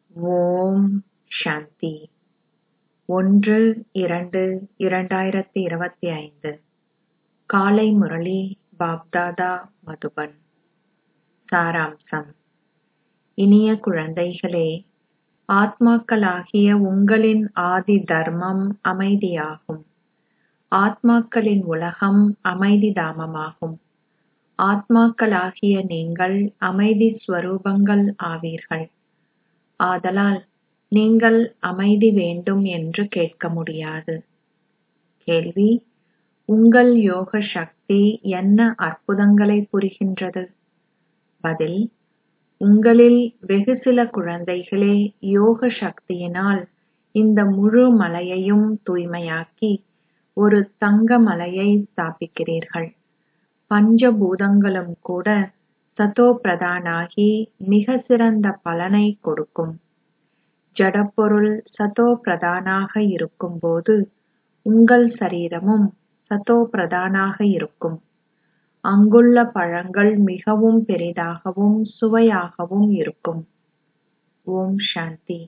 ஓம் சாந்தி ஒன்று இரண்டு இரண்டாயிரத்தி இருபத்தி ஐந்து காலை முரளி பாப்தாதா மதுபன் சாராம்சம் இனிய குழந்தைகளே ஆத்மாக்களாகிய உங்களின் ஆதி தர்மம் அமைதியாகும் ஆத்மாக்களின் உலகம் அமைதி தாமமாகும் ஆத்மாக்களாகிய நீங்கள் அமைதி ஸ்வரூபங்கள் ஆவீர்கள் ஆதலால் நீங்கள் அமைதி வேண்டும் என்று கேட்க முடியாது கேள்வி உங்கள் யோக சக்தி என்ன அற்புதங்களை புரிகின்றது பதில் உங்களில் வெகு சில குழந்தைகளே யோக சக்தியினால் இந்த முழு மலையையும் தூய்மையாக்கி ஒரு தங்க மலையை ஸ்தாபிக்கிறீர்கள் பஞ்சபூதங்களும் கூட சதோ பிரதானாகி மிக சிறந்த பலனை கொடுக்கும் ஜடப்பொருள் சதோ பிரதானாக இருக்கும்போது உங்கள் சரீரமும் சதோ பிரதானாக இருக்கும் அங்குள்ள பழங்கள் மிகவும் பெரிதாகவும் சுவையாகவும் இருக்கும் ஓம் சாந்தி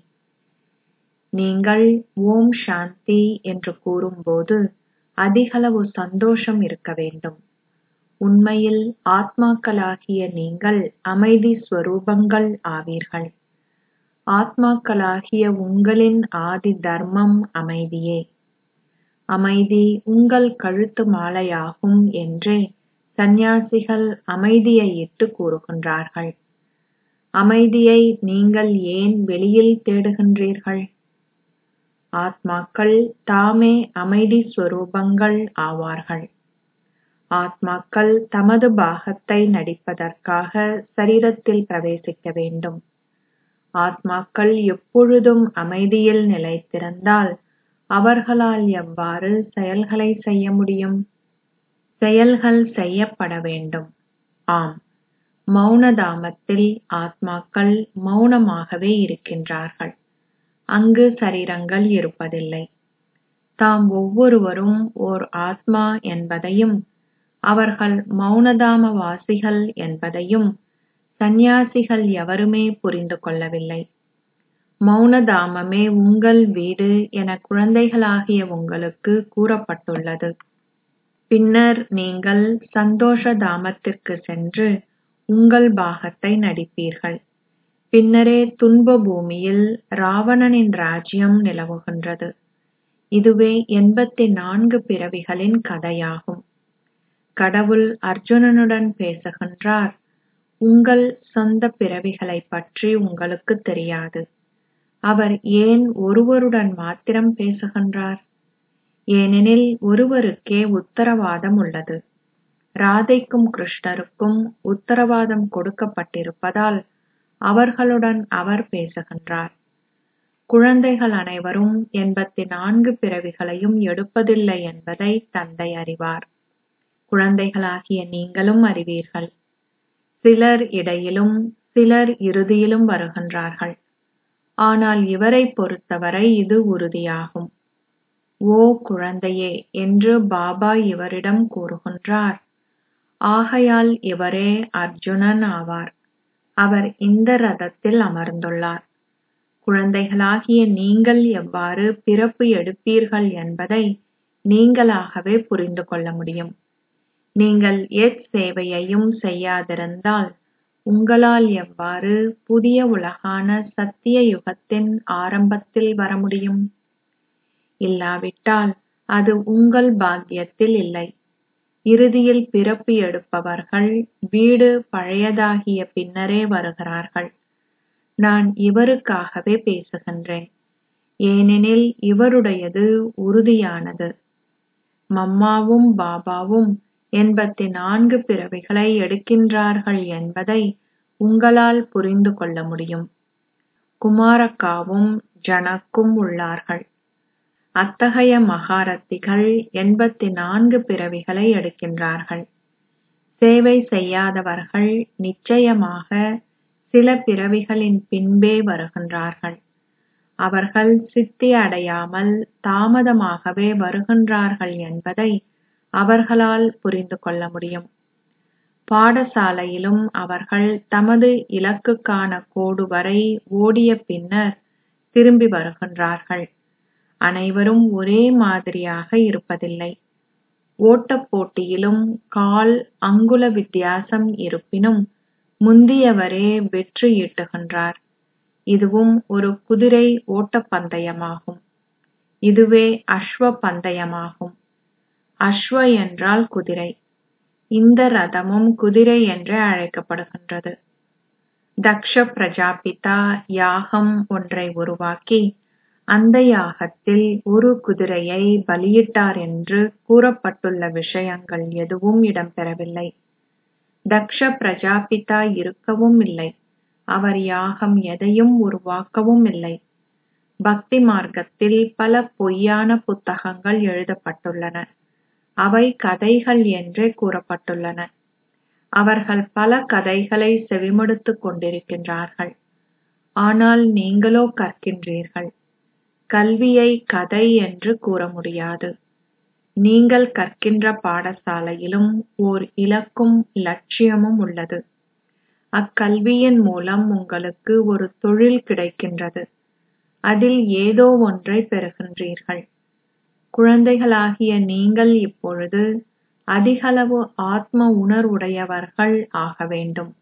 நீங்கள் ஓம் சாந்தி என்று கூறும்போது அதிகளவு சந்தோஷம் இருக்க வேண்டும் உண்மையில் ஆத்மாக்களாகிய நீங்கள் அமைதி ஸ்வரூபங்கள் ஆவீர்கள் ஆத்மாக்களாகிய உங்களின் ஆதி தர்மம் அமைதியே அமைதி உங்கள் கழுத்து மாலையாகும் என்றே சந்நியாசிகள் அமைதியை இட்டு கூறுகின்றார்கள் அமைதியை நீங்கள் ஏன் வெளியில் தேடுகின்றீர்கள் ஆத்மாக்கள் தாமே அமைதி ஸ்வரூபங்கள் ஆவார்கள் ஆத்மாக்கள் தமது பாகத்தை நடிப்பதற்காக சரீரத்தில் பிரவேசிக்க வேண்டும் ஆத்மாக்கள் எப்பொழுதும் அமைதியில் நிலைத்திருந்தால் அவர்களால் எவ்வாறு செயல்களை செய்ய முடியும் செயல்கள் செய்யப்பட வேண்டும் ஆம் மௌனதாமத்தில் ஆத்மாக்கள் மௌனமாகவே இருக்கின்றார்கள் அங்கு சரீரங்கள் இருப்பதில்லை தாம் ஒவ்வொருவரும் ஓர் ஆத்மா என்பதையும் அவர்கள் மௌனதாம வாசிகள் என்பதையும் சந்நியாசிகள் எவருமே புரிந்து கொள்ளவில்லை மௌனதாமமே உங்கள் வீடு என குழந்தைகளாகிய உங்களுக்கு கூறப்பட்டுள்ளது பின்னர் நீங்கள் சந்தோஷ தாமத்திற்கு சென்று உங்கள் பாகத்தை நடிப்பீர்கள் பின்னரே துன்ப பூமியில் ராவணனின் ராஜ்யம் நிலவுகின்றது இதுவே எண்பத்தி நான்கு பிறவிகளின் கதையாகும் கடவுள் அர்ஜுனனுடன் பேசுகின்றார் உங்கள் சொந்த பிறவிகளை பற்றி உங்களுக்கு தெரியாது அவர் ஏன் ஒருவருடன் மாத்திரம் பேசுகின்றார் ஏனெனில் ஒருவருக்கே உத்தரவாதம் உள்ளது ராதைக்கும் கிருஷ்ணருக்கும் உத்தரவாதம் கொடுக்கப்பட்டிருப்பதால் அவர்களுடன் அவர் பேசுகின்றார் குழந்தைகள் அனைவரும் எண்பத்தி நான்கு பிறவிகளையும் எடுப்பதில்லை என்பதை தந்தை அறிவார் குழந்தைகளாகிய நீங்களும் அறிவீர்கள் சிலர் இடையிலும் சிலர் இறுதியிலும் வருகின்றார்கள் ஆனால் இவரை பொறுத்தவரை இது உறுதியாகும் ஓ குழந்தையே என்று பாபா இவரிடம் கூறுகின்றார் ஆகையால் இவரே அர்ஜுனன் ஆவார் அவர் இந்த ரதத்தில் அமர்ந்துள்ளார் குழந்தைகளாகிய நீங்கள் எவ்வாறு பிறப்பு எடுப்பீர்கள் என்பதை நீங்களாகவே புரிந்து கொள்ள முடியும் நீங்கள் எச் சேவையையும் செய்யாதிருந்தால் உங்களால் எவ்வாறு புதிய உலகான சத்திய யுகத்தின் ஆரம்பத்தில் வர முடியும் இல்லாவிட்டால் அது உங்கள் பாக்கியத்தில் இல்லை இறுதியில் பிறப்பு எடுப்பவர்கள் வீடு பழையதாகிய பின்னரே வருகிறார்கள் நான் இவருக்காகவே பேசுகின்றேன் ஏனெனில் இவருடையது உறுதியானது மம்மாவும் பாபாவும் எண்பத்தி நான்கு பிறவிகளை எடுக்கின்றார்கள் என்பதை உங்களால் புரிந்து கொள்ள முடியும் குமாரக்காவும் ஜனக்கும் உள்ளார்கள் அத்தகைய மகாரத்திகள் எண்பத்தி நான்கு பிறவிகளை எடுக்கின்றார்கள் சேவை செய்யாதவர்கள் நிச்சயமாக சில பிறவிகளின் பின்பே வருகின்றார்கள் அவர்கள் சித்தி அடையாமல் தாமதமாகவே வருகின்றார்கள் என்பதை அவர்களால் புரிந்து கொள்ள முடியும் பாடசாலையிலும் அவர்கள் தமது இலக்குக்கான கோடு வரை ஓடிய பின்னர் திரும்பி வருகின்றார்கள் அனைவரும் ஒரே மாதிரியாக இருப்பதில்லை ஓட்டப் போட்டியிலும் கால் அங்குல வித்தியாசம் இருப்பினும் முந்தியவரே வெற்றி ஈட்டுகின்றார் இதுவும் ஒரு குதிரை ஓட்டப்பந்தயமாகும் இதுவே அஸ்வ பந்தயமாகும் அஸ்வ என்றால் குதிரை இந்த ரதமும் குதிரை என்றே அழைக்கப்படுகின்றது தக்ஷ பிரஜாபிதா யாகம் ஒன்றை உருவாக்கி அந்த யாகத்தில் ஒரு குதிரையை பலியிட்டார் என்று கூறப்பட்டுள்ள விஷயங்கள் எதுவும் இடம்பெறவில்லை தக்ஷ பிரஜாபிதா இருக்கவும் இல்லை அவர் யாகம் எதையும் உருவாக்கவும் இல்லை பக்தி மார்க்கத்தில் பல பொய்யான புத்தகங்கள் எழுதப்பட்டுள்ளன அவை கதைகள் என்றே கூறப்பட்டுள்ளன அவர்கள் பல கதைகளை செவிமடுத்துக் கொண்டிருக்கின்றார்கள் ஆனால் நீங்களோ கற்கின்றீர்கள் கல்வியை கதை என்று கூற முடியாது நீங்கள் கற்கின்ற பாடசாலையிலும் ஓர் இலக்கும் லட்சியமும் உள்ளது அக்கல்வியின் மூலம் உங்களுக்கு ஒரு தொழில் கிடைக்கின்றது அதில் ஏதோ ஒன்றை பெறுகின்றீர்கள் குழந்தைகளாகிய நீங்கள் இப்பொழுது அதிகளவு ஆத்ம உணர்வுடையவர்கள் ஆக வேண்டும்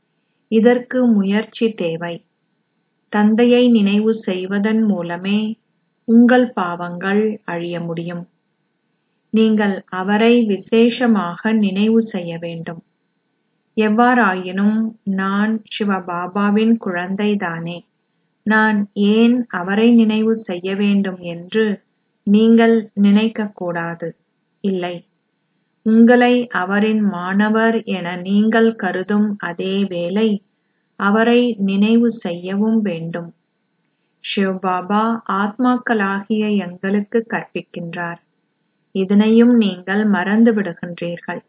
இதற்கு முயற்சி தேவை தந்தையை நினைவு செய்வதன் மூலமே உங்கள் பாவங்கள் அழிய முடியும் நீங்கள் அவரை விசேஷமாக நினைவு செய்ய வேண்டும் எவ்வாறாயினும் நான் சிவபாபாவின் குழந்தைதானே நான் ஏன் அவரை நினைவு செய்ய வேண்டும் என்று நீங்கள் நினைக்கக்கூடாது இல்லை உங்களை அவரின் மாணவர் என நீங்கள் கருதும் அதே வேளை அவரை நினைவு செய்யவும் வேண்டும் சிவபாபா ஆத்மாக்களாகிய எங்களுக்கு கற்பிக்கின்றார் இதனையும் நீங்கள் மறந்து விடுகின்றீர்கள்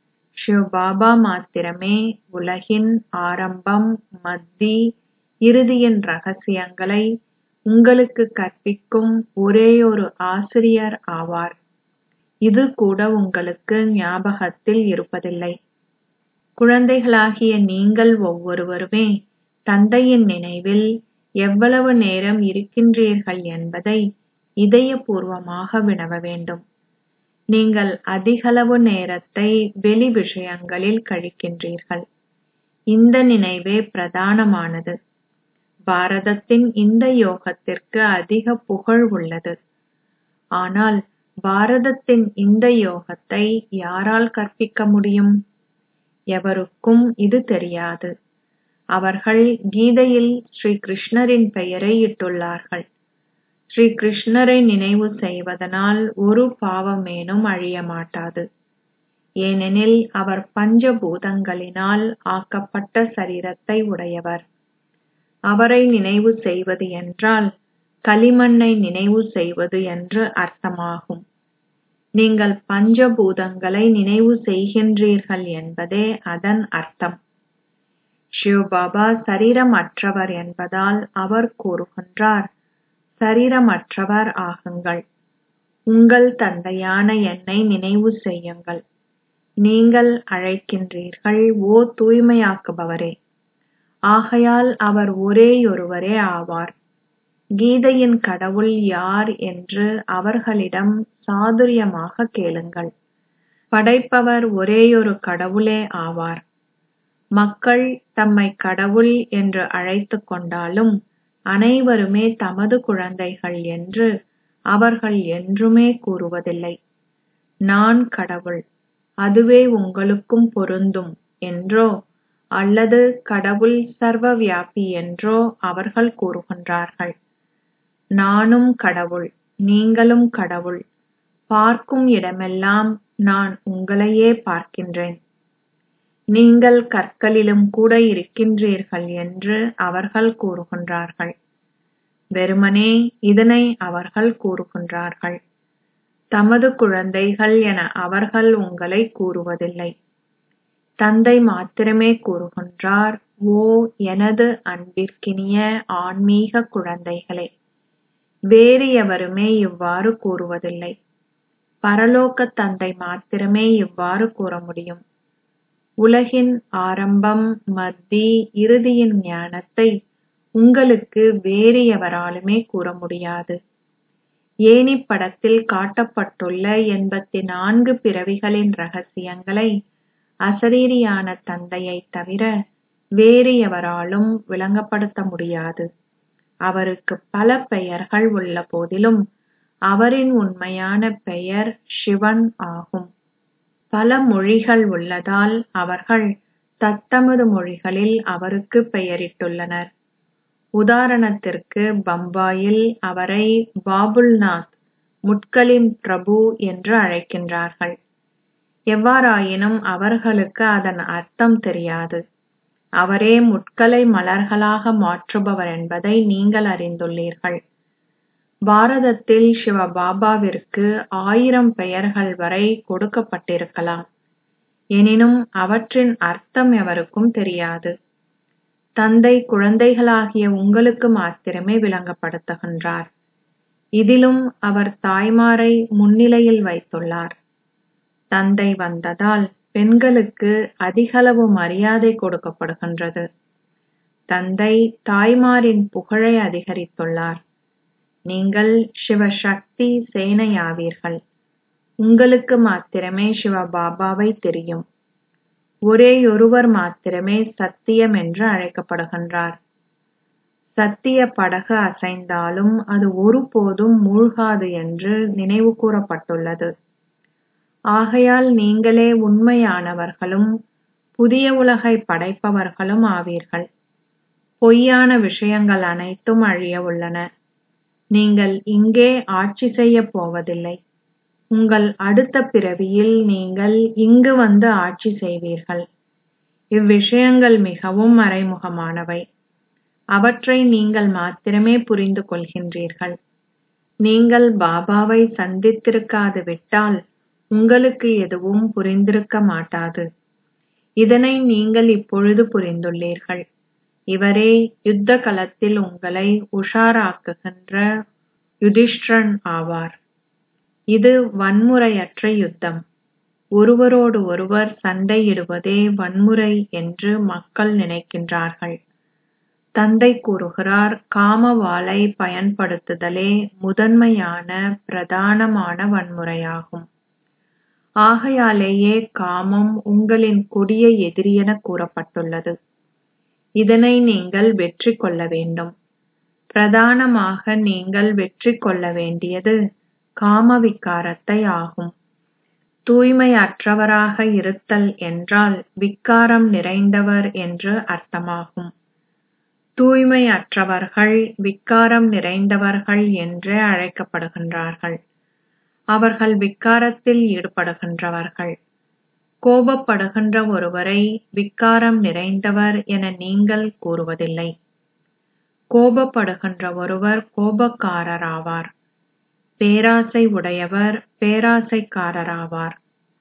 சிவபாபா மாத்திரமே உலகின் ஆரம்பம் மத்தி இறுதியின் ரகசியங்களை உங்களுக்கு கற்பிக்கும் ஒரேயொரு ஆசிரியர் ஆவார் இது கூட உங்களுக்கு ஞாபகத்தில் இருப்பதில்லை குழந்தைகளாகிய நீங்கள் ஒவ்வொருவருமே தந்தையின் நினைவில் எவ்வளவு நேரம் இருக்கின்றீர்கள் என்பதை இதயபூர்வமாக வினவ வேண்டும் நீங்கள் அதிகளவு நேரத்தை வெளி விஷயங்களில் கழிக்கின்றீர்கள் இந்த நினைவே பிரதானமானது பாரதத்தின் இந்த யோகத்திற்கு அதிக புகழ் உள்ளது ஆனால் பாரதத்தின் இந்த யோகத்தை யாரால் கற்பிக்க முடியும் எவருக்கும் இது தெரியாது அவர்கள் கீதையில் ஸ்ரீ கிருஷ்ணரின் பெயரை இட்டுள்ளார்கள் ஸ்ரீ கிருஷ்ணரை நினைவு செய்வதனால் ஒரு பாவமேனும் அழிய மாட்டாது ஏனெனில் அவர் பஞ்சபூதங்களினால் ஆக்கப்பட்ட சரீரத்தை உடையவர் அவரை நினைவு செய்வது என்றால் களிமண்ணை நினைவு செய்வது என்று அர்த்தமாகும் நீங்கள் பஞ்சபூதங்களை நினைவு செய்கின்றீர்கள் என்பதே அதன் அர்த்தம் சிவபாபா சரீரமற்றவர் என்பதால் அவர் கூறுகின்றார் சரீரமற்றவர் ஆகுங்கள் உங்கள் தந்தையான என்னை நினைவு செய்யுங்கள் நீங்கள் அழைக்கின்றீர்கள் ஓ தூய்மையாக்குபவரே ஆகையால் அவர் ஒரேயொருவரே ஆவார் கீதையின் கடவுள் யார் என்று அவர்களிடம் சாதுரியமாக கேளுங்கள் படைப்பவர் ஒரேயொரு கடவுளே ஆவார் மக்கள் தம்மை கடவுள் என்று அழைத்துக் கொண்டாலும் அனைவருமே தமது குழந்தைகள் என்று அவர்கள் என்றுமே கூறுவதில்லை நான் கடவுள் அதுவே உங்களுக்கும் பொருந்தும் என்றோ அல்லது கடவுள் சர்வவியாபி என்றோ அவர்கள் கூறுகின்றார்கள் நானும் கடவுள் நீங்களும் கடவுள் பார்க்கும் இடமெல்லாம் நான் உங்களையே பார்க்கின்றேன் நீங்கள் கற்களிலும் கூட இருக்கின்றீர்கள் என்று அவர்கள் கூறுகின்றார்கள் வெறுமனே இதனை அவர்கள் கூறுகின்றார்கள் தமது குழந்தைகள் என அவர்கள் உங்களை கூறுவதில்லை தந்தை மாத்திரமே கூறுகின்றார் ஓ எனது அன்பிற்கினிய ஆன்மீக குழந்தைகளே வேறு எவருமே இவ்வாறு கூறுவதில்லை பரலோக தந்தை மாத்திரமே இவ்வாறு கூற முடியும் உலகின் ஆரம்பம் மத்தி இறுதியின் ஞானத்தை உங்களுக்கு வேறு எவராலுமே கூற முடியாது ஏணிப் படத்தில் காட்டப்பட்டுள்ள எண்பத்தி நான்கு பிறவிகளின் ரகசியங்களை அசரீரியான தந்தையைத் தவிர வேறு எவராலும் விளங்கப்படுத்த முடியாது அவருக்கு பல பெயர்கள் உள்ள போதிலும் அவரின் உண்மையான பெயர் சிவன் ஆகும் பல மொழிகள் உள்ளதால் அவர்கள் தத்தமது மொழிகளில் அவருக்கு பெயரிட்டுள்ளனர் உதாரணத்திற்கு பம்பாயில் அவரை பாபுல்நாத் முட்களின் பிரபு என்று அழைக்கின்றார்கள் எவ்வாறாயினும் அவர்களுக்கு அதன் அர்த்தம் தெரியாது அவரே முட்களை மலர்களாக மாற்றுபவர் என்பதை நீங்கள் அறிந்துள்ளீர்கள் பாரதத்தில் சிவபாபாவிற்கு ஆயிரம் பெயர்கள் வரை கொடுக்கப்பட்டிருக்கலாம் எனினும் அவற்றின் அர்த்தம் எவருக்கும் தெரியாது தந்தை குழந்தைகளாகிய உங்களுக்கு மாத்திரமே விளங்கப்படுத்துகின்றார் இதிலும் அவர் தாய்மாரை முன்னிலையில் வைத்துள்ளார் தந்தை வந்ததால் பெண்களுக்கு அதிகளவு மரியாதை கொடுக்கப்படுகின்றது தந்தை தாய்மாரின் புகழை அதிகரித்துள்ளார் நீங்கள் சிவசக்தி சேனையாவீர்கள் உங்களுக்கு மாத்திரமே சிவபாபாவை தெரியும் ஒரேயொருவர் மாத்திரமே சத்தியம் என்று அழைக்கப்படுகின்றார் சத்திய படகு அசைந்தாலும் அது ஒருபோதும் மூழ்காது என்று நினைவு கூறப்பட்டுள்ளது ஆகையால் நீங்களே உண்மையானவர்களும் புதிய உலகை படைப்பவர்களும் ஆவீர்கள் பொய்யான விஷயங்கள் அனைத்தும் அழிய உள்ளன நீங்கள் இங்கே ஆட்சி செய்யப் போவதில்லை உங்கள் அடுத்த பிறவியில் நீங்கள் இங்கு வந்து ஆட்சி செய்வீர்கள் இவ்விஷயங்கள் மிகவும் மறைமுகமானவை அவற்றை நீங்கள் மாத்திரமே புரிந்து கொள்கின்றீர்கள் நீங்கள் பாபாவை சந்தித்திருக்காது விட்டால் உங்களுக்கு எதுவும் புரிந்திருக்க மாட்டாது இதனை நீங்கள் இப்பொழுது புரிந்துள்ளீர்கள் இவரே யுத்த களத்தில் உங்களை உஷாராக்குகின்ற யுதிஷ்டிரன் ஆவார் இது வன்முறையற்ற யுத்தம் ஒருவரோடு ஒருவர் சண்டையிடுவதே வன்முறை என்று மக்கள் நினைக்கின்றார்கள் தந்தை கூறுகிறார் காம வாளை பயன்படுத்துதலே முதன்மையான பிரதானமான வன்முறையாகும் ஆகையாலேயே காமம் உங்களின் கொடிய எதிரி என கூறப்பட்டுள்ளது இதனை நீங்கள் வெற்றி கொள்ள வேண்டும் பிரதானமாக நீங்கள் வெற்றி கொள்ள வேண்டியது காம விகாரத்தை ஆகும் தூய்மையற்றவராக இருத்தல் என்றால் விக்காரம் நிறைந்தவர் என்று அர்த்தமாகும் தூய்மையற்றவர்கள் விக்காரம் நிறைந்தவர்கள் என்றே அழைக்கப்படுகின்றார்கள் அவர்கள் விக்காரத்தில் ஈடுபடுகின்றவர்கள் கோபப்படுகின்ற ஒருவரை விக்காரம் நிறைந்தவர் என நீங்கள் கூறுவதில்லை கோபப்படுகின்ற ஒருவர் கோபக்காரராவார் பேராசை உடையவர் பேராசைக்காரராவார்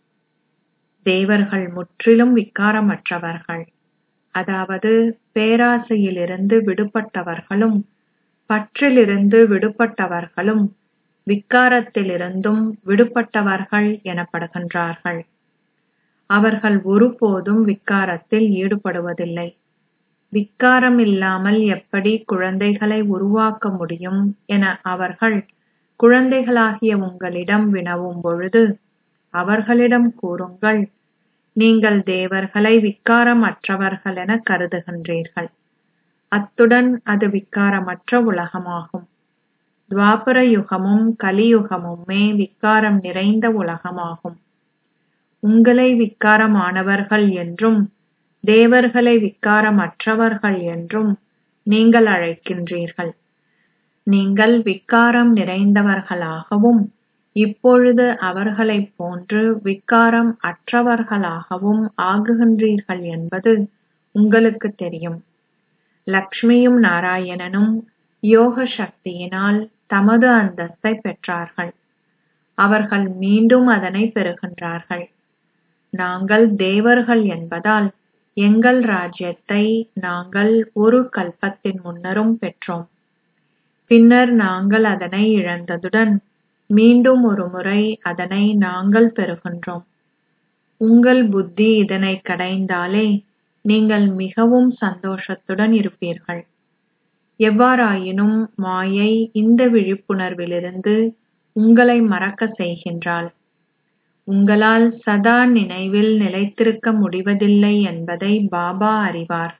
தேவர்கள் முற்றிலும் விக்காரமற்றவர்கள் அதாவது பேராசையிலிருந்து விடுபட்டவர்களும் பற்றிலிருந்து விடுபட்டவர்களும் விக்காரத்திலிருந்தும் விடுபட்டவர்கள் எனப்படுகின்றார்கள் அவர்கள் ஒருபோதும் விக்காரத்தில் ஈடுபடுவதில்லை விக்காரம் இல்லாமல் எப்படி குழந்தைகளை உருவாக்க முடியும் என அவர்கள் குழந்தைகளாகிய உங்களிடம் வினவும் பொழுது அவர்களிடம் கூறுங்கள் நீங்கள் தேவர்களை விக்காரம் அற்றவர்கள் என கருதுகின்றீர்கள் அத்துடன் அது விக்காரமற்ற உலகமாகும் துவாபர யுகமும் கலியுகமுமே விக்காரம் நிறைந்த உலகமாகும் உங்களை விக்காரமானவர்கள் என்றும் தேவர்களை விக்காரமற்றவர்கள் என்றும் நீங்கள் அழைக்கின்றீர்கள் நீங்கள் விக்காரம் நிறைந்தவர்களாகவும் இப்பொழுது அவர்களைப் போன்று விக்காரம் அற்றவர்களாகவும் ஆகுகின்றீர்கள் என்பது உங்களுக்கு தெரியும் லக்ஷ்மியும் நாராயணனும் யோக சக்தியினால் தமது அந்தஸ்தை பெற்றார்கள் அவர்கள் மீண்டும் அதனை பெறுகின்றார்கள் நாங்கள் தேவர்கள் என்பதால் எங்கள் ராஜ்யத்தை நாங்கள் ஒரு கல்பத்தின் முன்னரும் பெற்றோம் பின்னர் நாங்கள் அதனை இழந்ததுடன் மீண்டும் ஒரு முறை அதனை நாங்கள் பெறுகின்றோம் உங்கள் புத்தி இதனை கடைந்தாலே நீங்கள் மிகவும் சந்தோஷத்துடன் இருப்பீர்கள் எவ்வாறாயினும் மாயை இந்த விழிப்புணர்விலிருந்து உங்களை மறக்க செய்கின்றாள் உங்களால் சதா நினைவில் நிலைத்திருக்க முடிவதில்லை என்பதை பாபா அறிவார்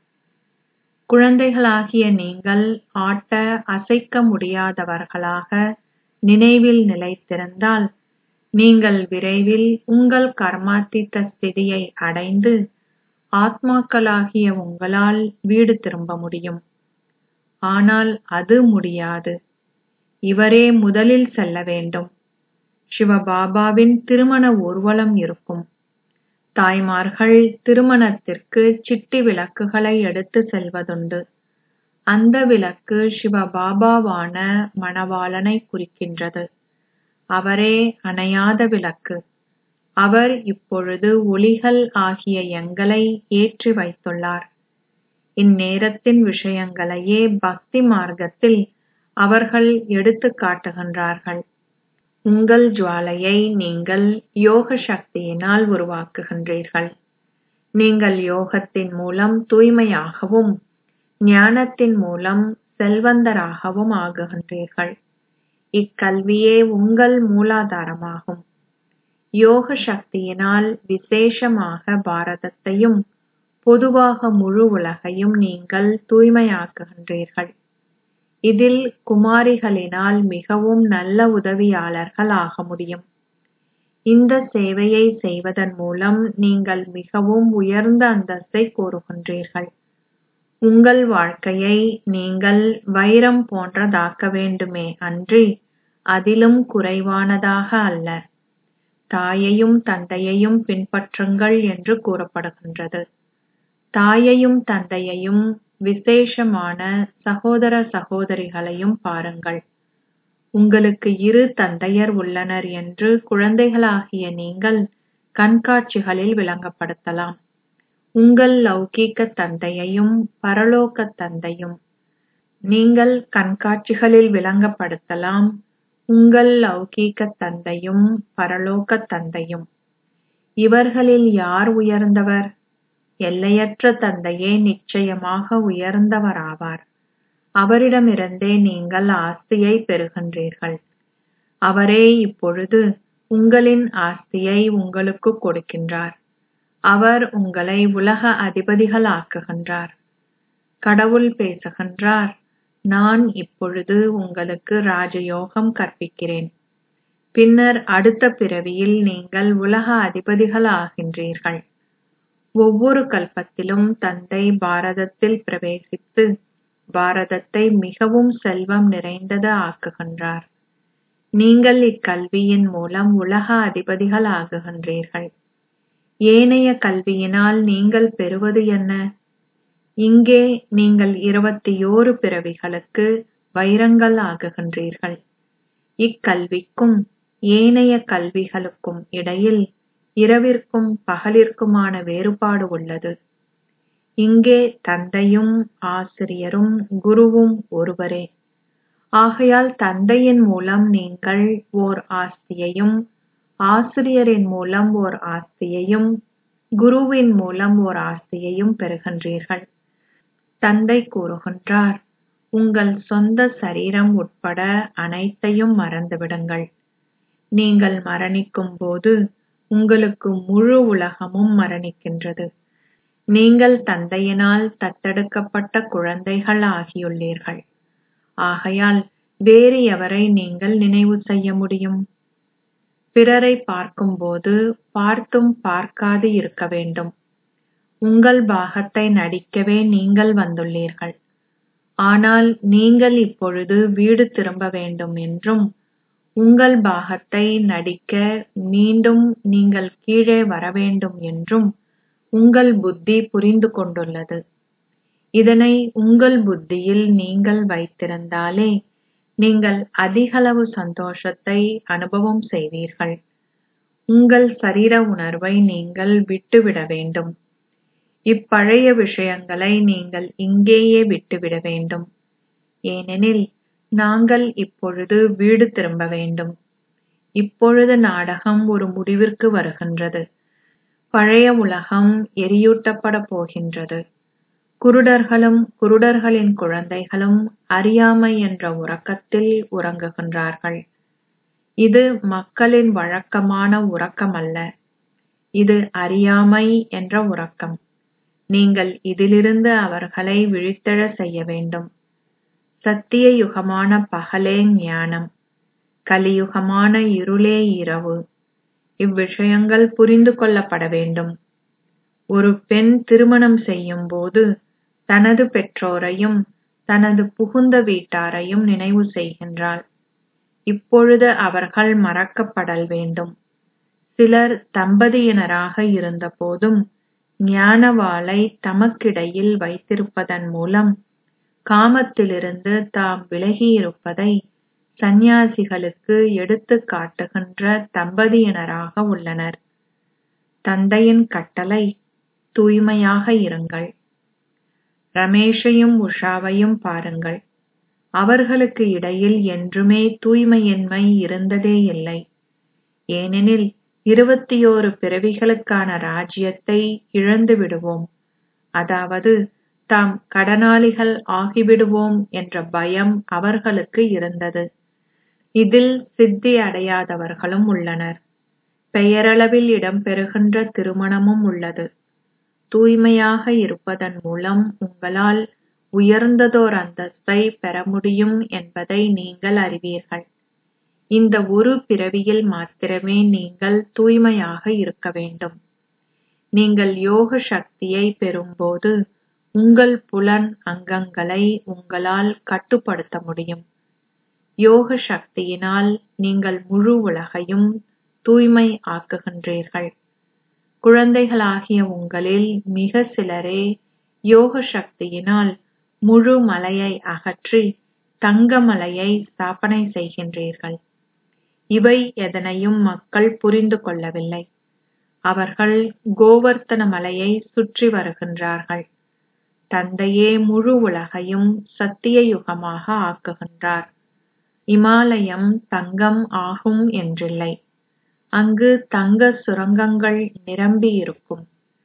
குழந்தைகளாகிய நீங்கள் ஆட்ட அசைக்க முடியாதவர்களாக நினைவில் நிலைத்திருந்தால் நீங்கள் விரைவில் உங்கள் கர்மாத்தீத்த ஸ்திதியை அடைந்து ஆத்மாக்களாகிய உங்களால் வீடு திரும்ப முடியும் ஆனால் அது முடியாது இவரே முதலில் செல்ல வேண்டும் சிவபாபாவின் திருமண ஊர்வலம் இருக்கும் தாய்மார்கள் திருமணத்திற்கு சிட்டி விளக்குகளை எடுத்து செல்வதுண்டு அந்த விளக்கு சிவபாபாவான மணவாளனை குறிக்கின்றது அவரே அணையாத விளக்கு அவர் இப்பொழுது ஒளிகள் ஆகிய எங்களை ஏற்றி வைத்துள்ளார் இந்நேரத்தின் விஷயங்களையே பக்தி மார்க்கத்தில் அவர்கள் எடுத்துக் காட்டுகின்றார்கள் உங்கள் ஜுவாலையை நீங்கள் யோக சக்தியினால் உருவாக்குகின்றீர்கள் நீங்கள் யோகத்தின் மூலம் தூய்மையாகவும் ஞானத்தின் மூலம் செல்வந்தராகவும் ஆகுகின்றீர்கள் இக்கல்வியே உங்கள் மூலாதாரமாகும் யோக சக்தியினால் விசேஷமாக பாரதத்தையும் பொதுவாக முழு உலகையும் நீங்கள் தூய்மையாக்குகின்றீர்கள் இதில் குமாரிகளினால் மிகவும் நல்ல உதவியாளர்கள் ஆக முடியும் இந்த சேவையை செய்வதன் மூலம் நீங்கள் மிகவும் உயர்ந்த அந்தஸ்தை கோருகின்றீர்கள் உங்கள் வாழ்க்கையை நீங்கள் வைரம் போன்றதாக்க வேண்டுமே அன்றி அதிலும் குறைவானதாக அல்ல தாயையும் தந்தையையும் பின்பற்றுங்கள் என்று கூறப்படுகின்றது தாயையும் தந்தையையும் விசேஷமான சகோதர சகோதரிகளையும் பாருங்கள் உங்களுக்கு இரு தந்தையர் உள்ளனர் என்று குழந்தைகளாகிய நீங்கள் கண்காட்சிகளில் விளங்கப்படுத்தலாம் உங்கள் லௌகீக தந்தையையும் பரலோக தந்தையும் நீங்கள் கண்காட்சிகளில் விளங்கப்படுத்தலாம் உங்கள் லௌகீக தந்தையும் பரலோக தந்தையும் இவர்களில் யார் உயர்ந்தவர் எல்லையற்ற தந்தையே நிச்சயமாக உயர்ந்தவராவார் அவரிடமிருந்தே நீங்கள் ஆஸ்தியை பெறுகின்றீர்கள் அவரே இப்பொழுது உங்களின் ஆஸ்தியை உங்களுக்கு கொடுக்கின்றார் அவர் உங்களை உலக அதிபதிகளாக்குகின்றார் கடவுள் பேசுகின்றார் நான் இப்பொழுது உங்களுக்கு ராஜயோகம் கற்பிக்கிறேன் பின்னர் அடுத்த பிறவியில் நீங்கள் உலக அதிபதிகள் ஆகின்றீர்கள் ஒவ்வொரு கல்பத்திலும் தந்தை பாரதத்தில் பிரவேசித்து பாரதத்தை மிகவும் செல்வம் நிறைந்தது ஆக்குகின்றார் நீங்கள் இக்கல்வியின் மூலம் உலக அதிபதிகள் ஆகுகின்றீர்கள் ஏனைய கல்வியினால் நீங்கள் பெறுவது என்ன இங்கே நீங்கள் இருபத்தியோரு பிறவிகளுக்கு வைரங்கள் ஆகுகின்றீர்கள் இக்கல்விக்கும் ஏனைய கல்விகளுக்கும் இடையில் இரவிற்கும் பகலிற்குமான வேறுபாடு உள்ளது இங்கே தந்தையும் ஆசிரியரும் குருவும் ஒருவரே ஆகையால் தந்தையின் மூலம் நீங்கள் ஓர் ஆஸ்தியையும் ஆசிரியரின் மூலம் ஓர் ஆஸ்தியையும் குருவின் மூலம் ஓர் ஆஸ்தியையும் பெறுகின்றீர்கள் தந்தை கூறுகின்றார் உங்கள் சொந்த சரீரம் உட்பட அனைத்தையும் மறந்துவிடுங்கள் நீங்கள் மரணிக்கும் போது உங்களுக்கு முழு உலகமும் மரணிக்கின்றது நீங்கள் தந்தையினால் தத்தெடுக்கப்பட்ட குழந்தைகள் ஆகியுள்ளீர்கள் ஆகையால் வேறு எவரை நீங்கள் நினைவு செய்ய முடியும் பிறரை பார்க்கும்போது பார்த்தும் பார்க்காது இருக்க வேண்டும் உங்கள் பாகத்தை நடிக்கவே நீங்கள் வந்துள்ளீர்கள் ஆனால் நீங்கள் இப்பொழுது வீடு திரும்ப வேண்டும் என்றும் உங்கள் பாகத்தை நடிக்க மீண்டும் நீங்கள் கீழே வர வேண்டும் என்றும் உங்கள் புத்தி புரிந்து கொண்டுள்ளது இதனை உங்கள் புத்தியில் நீங்கள் வைத்திருந்தாலே நீங்கள் அதிகளவு சந்தோஷத்தை அனுபவம் செய்வீர்கள் உங்கள் சரீர உணர்வை நீங்கள் விட்டுவிட வேண்டும் இப்பழைய விஷயங்களை நீங்கள் இங்கேயே விட்டுவிட வேண்டும் ஏனெனில் நாங்கள் இப்பொழுது வீடு திரும்ப வேண்டும் இப்பொழுது நாடகம் ஒரு முடிவிற்கு வருகின்றது பழைய உலகம் எரியூட்டப்படப் போகின்றது குருடர்களும் குருடர்களின் குழந்தைகளும் அறியாமை என்ற உறக்கத்தில் உறங்குகின்றார்கள் இது மக்களின் வழக்கமான உறக்கமல்ல இது அறியாமை என்ற உறக்கம் நீங்கள் இதிலிருந்து அவர்களை விழித்தெழச் செய்ய வேண்டும் சத்திய யுகமான பகலே ஞானம் கலியுகமான இருளே இரவு இவ்விஷயங்கள் புரிந்து கொள்ளப்பட வேண்டும் ஒரு பெண் திருமணம் செய்யும் போது தனது பெற்றோரையும் தனது புகுந்த வீட்டாரையும் நினைவு செய்கின்றாள் இப்பொழுது அவர்கள் மறக்கப்படல் வேண்டும் சிலர் தம்பதியினராக இருந்தபோதும் ஞானவாளை தமக்கிடையில் வைத்திருப்பதன் மூலம் காமத்திலிருந்து தாம் விலகியிருப்பதை சந்நியாசிகளுக்கு எடுத்துக் காட்டுகின்ற தம்பதியினராக உள்ளனர் தந்தையின் கட்டளை தூய்மையாக இருங்கள் ரமேஷையும் உஷாவையும் பாருங்கள் அவர்களுக்கு இடையில் என்றுமே தூய்மையின்மை இருந்ததே இல்லை ஏனெனில் இருபத்தியோரு பிறவிகளுக்கான ராஜ்யத்தை இழந்து விடுவோம் அதாவது தாம் கடனாளிகள் ஆகிவிடுவோம் என்ற பயம் அவர்களுக்கு இருந்தது இதில் சித்தி அடையாதவர்களும் உள்ளனர் பெயரளவில் இடம்பெறுகின்ற திருமணமும் உள்ளது தூய்மையாக இருப்பதன் மூலம் உங்களால் உயர்ந்ததோர் அந்தஸ்தை பெற முடியும் என்பதை நீங்கள் அறிவீர்கள் இந்த ஒரு பிறவியில் மாத்திரமே நீங்கள் தூய்மையாக இருக்க வேண்டும் நீங்கள் யோக சக்தியை பெறும்போது உங்கள் புலன் அங்கங்களை உங்களால் கட்டுப்படுத்த முடியும் யோக சக்தியினால் நீங்கள் முழு உலகையும் தூய்மை ஆக்குகின்றீர்கள் குழந்தைகளாகிய உங்களில் மிக சிலரே யோக சக்தியினால் முழு மலையை அகற்றி தங்க மலையை ஸ்தாபனை செய்கின்றீர்கள் இவை எதனையும் மக்கள் புரிந்து கொள்ளவில்லை அவர்கள் கோவர்த்தன மலையை சுற்றி வருகின்றார்கள் தந்தையே முழு உலகையும் சத்திய யுகமாக ஆக்குகின்றார் இமாலயம் தங்கம் ஆகும் என்றில்லை அங்கு தங்க சுரங்கங்கள் நிரம்பி இருக்கும்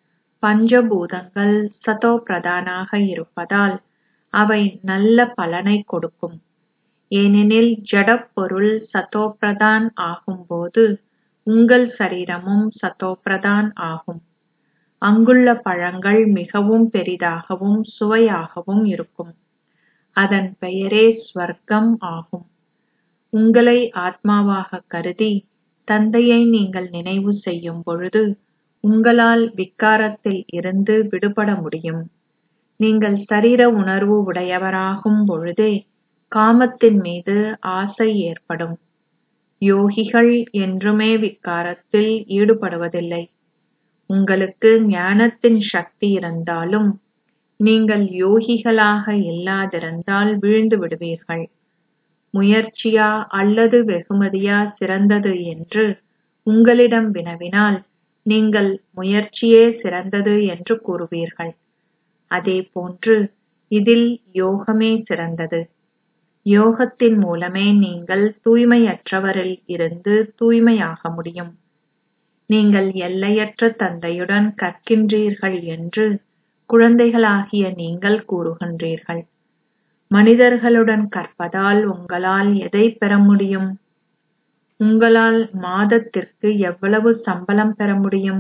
பஞ்சபூதங்கள் சதோ பிரதானாக இருப்பதால் அவை நல்ல பலனை கொடுக்கும் ஏனெனில் ஜடப்பொருள் சதோப்பிரதான் ஆகும்போது உங்கள் சரீரமும் சதோப்பிரதான் ஆகும் அங்குள்ள பழங்கள் மிகவும் பெரிதாகவும் சுவையாகவும் இருக்கும் அதன் பெயரே ஸ்வர்க்கம் ஆகும் உங்களை ஆத்மாவாக கருதி தந்தையை நீங்கள் நினைவு செய்யும் பொழுது உங்களால் விக்காரத்தில் இருந்து விடுபட முடியும் நீங்கள் சரீர உணர்வு உடையவராகும் பொழுதே காமத்தின் மீது ஆசை ஏற்படும் யோகிகள் என்றுமே விக்காரத்தில் ஈடுபடுவதில்லை உங்களுக்கு ஞானத்தின் சக்தி இருந்தாலும் நீங்கள் யோகிகளாக இல்லாதிருந்தால் வீழ்ந்து விடுவீர்கள் முயற்சியா அல்லது வெகுமதியா சிறந்தது என்று உங்களிடம் வினவினால் நீங்கள் முயற்சியே சிறந்தது என்று கூறுவீர்கள் அதேபோன்று இதில் யோகமே சிறந்தது யோகத்தின் மூலமே நீங்கள் தூய்மையற்றவரில் இருந்து தூய்மையாக முடியும் நீங்கள் எல்லையற்ற தந்தையுடன் கற்கின்றீர்கள் என்று குழந்தைகளாகிய நீங்கள் கூறுகின்றீர்கள் மனிதர்களுடன் கற்பதால் உங்களால் எதை பெற முடியும் உங்களால் மாதத்திற்கு எவ்வளவு சம்பளம் பெற முடியும்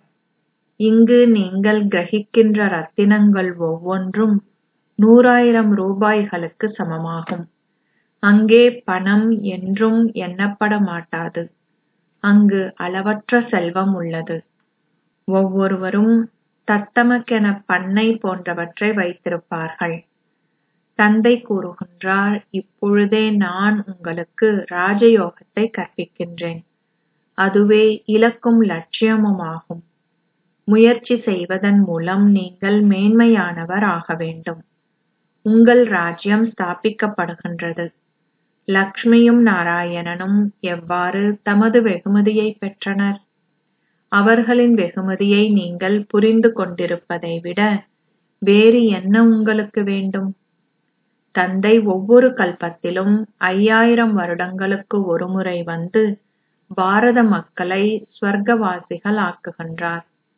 இங்கு நீங்கள் கிரகிக்கின்ற ரத்தினங்கள் ஒவ்வொன்றும் நூறாயிரம் ரூபாய்களுக்கு சமமாகும் அங்கே பணம் என்றும் எண்ணப்பட மாட்டாது அங்கு அளவற்ற செல்வம் உள்ளது ஒவ்வொருவரும் தத்தமக்கென பண்ணை போன்றவற்றை வைத்திருப்பார்கள் தந்தை கூறுகின்றார் இப்பொழுதே நான் உங்களுக்கு ராஜயோகத்தை கற்பிக்கின்றேன் அதுவே இலக்கும் லட்சியமுமாகும் முயற்சி செய்வதன் மூலம் நீங்கள் மேன்மையானவர் ஆக வேண்டும் உங்கள் ராஜ்யம் ஸ்தாபிக்கப்படுகின்றது லக்ஷ்மியும் நாராயணனும் எவ்வாறு தமது வெகுமதியை பெற்றனர் அவர்களின் வெகுமதியை நீங்கள் புரிந்து கொண்டிருப்பதை விட வேறு என்ன உங்களுக்கு வேண்டும் தந்தை ஒவ்வொரு கல்பத்திலும் ஐயாயிரம் வருடங்களுக்கு ஒருமுறை வந்து பாரத மக்களை ஸ்வர்க்கவாசிகள் ஆக்குகின்றார்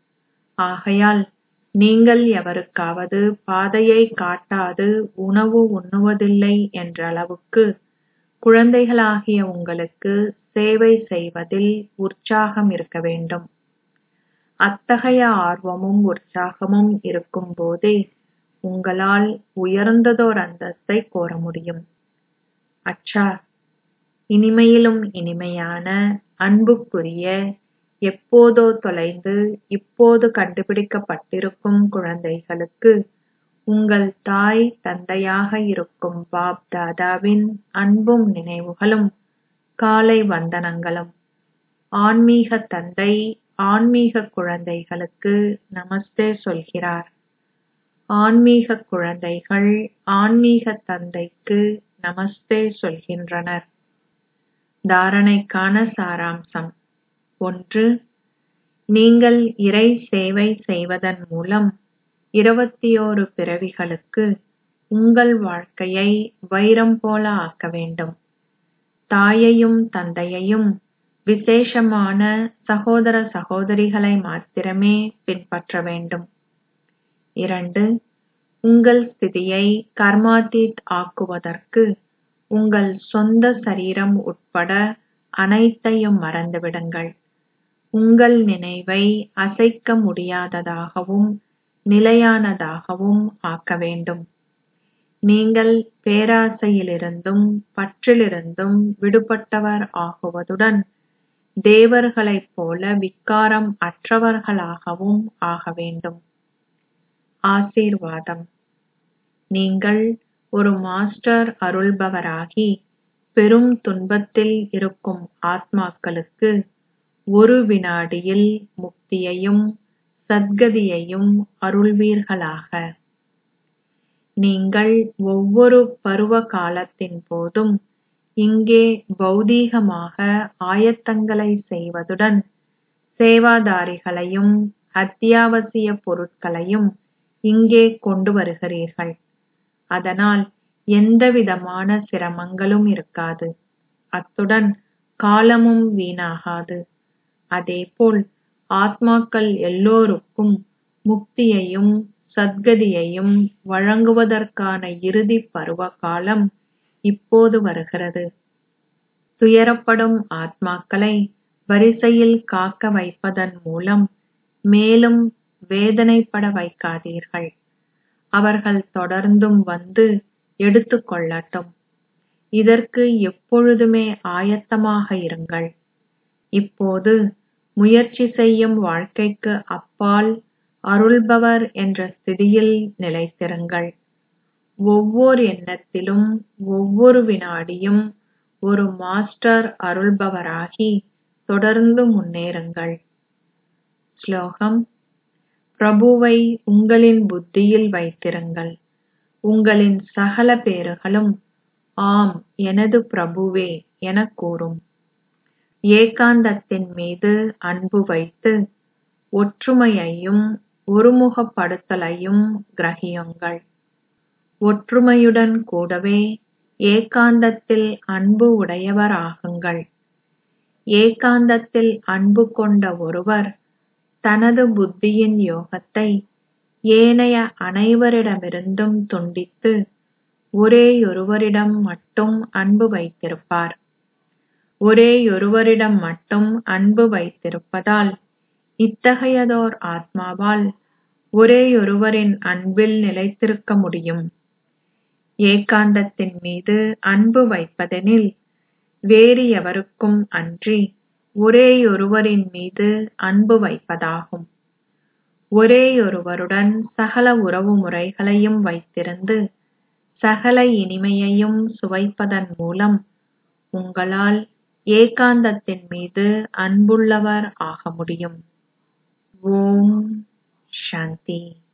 ஆகையால் நீங்கள் எவருக்காவது பாதையை காட்டாது உணவு உண்ணுவதில்லை என்றளவுக்கு குழந்தைகளாகிய உங்களுக்கு சேவை செய்வதில் உற்சாகம் இருக்க வேண்டும் அத்தகைய ஆர்வமும் உற்சாகமும் இருக்கும் போதே உங்களால் உயர்ந்ததோர் அந்தஸ்தை கோர முடியும் அச்சா இனிமையிலும் இனிமையான அன்புக்குரிய எப்போதோ தொலைந்து இப்போது கண்டுபிடிக்கப்பட்டிருக்கும் குழந்தைகளுக்கு உங்கள் தாய் தந்தையாக இருக்கும் பாப் தாதாவின் அன்பும் நினைவுகளும் காலை வந்தனங்களும் ஆன்மீக தந்தை ஆன்மீக குழந்தைகளுக்கு நமஸ்தே சொல்கிறார் ஆன்மீக குழந்தைகள் ஆன்மீக தந்தைக்கு நமஸ்தே சொல்கின்றனர் தாரணைக்கான சாராம்சம் ஒன்று நீங்கள் இறை சேவை செய்வதன் மூலம் இருபத்தியோரு பிறவிகளுக்கு உங்கள் வாழ்க்கையை வைரம் போல ஆக்க வேண்டும் தாயையும் தந்தையையும் விசேஷமான சகோதர சகோதரிகளை மாத்திரமே பின்பற்ற வேண்டும் இரண்டு உங்கள் ஸ்திதியை கர்மாதீத் ஆக்குவதற்கு உங்கள் சொந்த சரீரம் உட்பட அனைத்தையும் மறந்துவிடுங்கள் உங்கள் நினைவை அசைக்க முடியாததாகவும் நிலையானதாகவும் ஆக்க வேண்டும் நீங்கள் பேராசையிலிருந்தும் பற்றிலிருந்தும் விடுபட்டவர் ஆகுவதுடன் தேவர்களைப் போல விக்காரம் அற்றவர்களாகவும் ஆக வேண்டும் ஆசீர்வாதம் நீங்கள் ஒரு மாஸ்டர் அருள்பவராகி பெரும் துன்பத்தில் இருக்கும் ஆத்மாக்களுக்கு ஒரு வினாடியில் முக்தியையும் சத்கதியையும் அருள்வீர்களாக நீங்கள் ஒவ்வொரு பருவ காலத்தின் போதும் இங்கே பௌதீகமாக ஆயத்தங்களை செய்வதுடன் சேவாதாரிகளையும் அத்தியாவசிய பொருட்களையும் இங்கே கொண்டு வருகிறீர்கள் அதனால் எந்தவிதமான சிரமங்களும் இருக்காது அத்துடன் காலமும் வீணாகாது அதேபோல் ஆத்மாக்கள் எல்லோருக்கும் முக்தியையும் சத்கதியையும் வழங்குவதற்கான இறுதி பருவ காலம் இப்போது வருகிறது துயரப்படும் ஆத்மாக்களை வரிசையில் காக்க வைப்பதன் மூலம் மேலும் வேதனைப்பட வைக்காதீர்கள் அவர்கள் தொடர்ந்தும் வந்து எடுத்துக் கொள்ளட்டும் இதற்கு எப்பொழுதுமே ஆயத்தமாக இருங்கள் இப்போது முயற்சி செய்யும் வாழ்க்கைக்கு அப்பால் அருள்பவர் என்ற ஸ்திதியில் நிலைத்திருங்கள் ஒவ்வொரு எண்ணத்திலும் ஒவ்வொரு வினாடியும் ஒரு மாஸ்டர் அருள்பவராகி தொடர்ந்து முன்னேறுங்கள் ஸ்லோகம் பிரபுவை உங்களின் புத்தியில் வைத்திருங்கள் உங்களின் சகல பேறுகளும் ஆம் எனது பிரபுவே எனக் கூறும் ஏகாந்தத்தின் மீது அன்பு வைத்து ஒற்றுமையையும் ஒருமுகப்படுத்தலையும் கிரகியுங்கள் ஒற்றுமையுடன் கூடவே ஏகாந்தத்தில் அன்பு உடையவராகுங்கள் ஏகாந்தத்தில் அன்பு கொண்ட ஒருவர் தனது புத்தியின் யோகத்தை ஏனைய அனைவரிடமிருந்தும் துண்டித்து ஒரேயொருவரிடம் மட்டும் அன்பு வைத்திருப்பார் ஒரேயொருவரிடம் மட்டும் அன்பு வைத்திருப்பதால் இத்தகையதோர் ஆத்மாவால் ஒரேயொருவரின் அன்பில் நிலைத்திருக்க முடியும் ஏகாந்தத்தின் மீது அன்பு வைப்பதெனில் வேறு எவருக்கும் அன்றி ஒரேயொருவரின் மீது அன்பு வைப்பதாகும் ஒரேயொருவருடன் சகல உறவு முறைகளையும் வைத்திருந்து சகல இனிமையையும் சுவைப்பதன் மூலம் உங்களால் ஏகாந்தத்தின் மீது அன்புள்ளவர் ஆக முடியும் ஓம் சாந்தி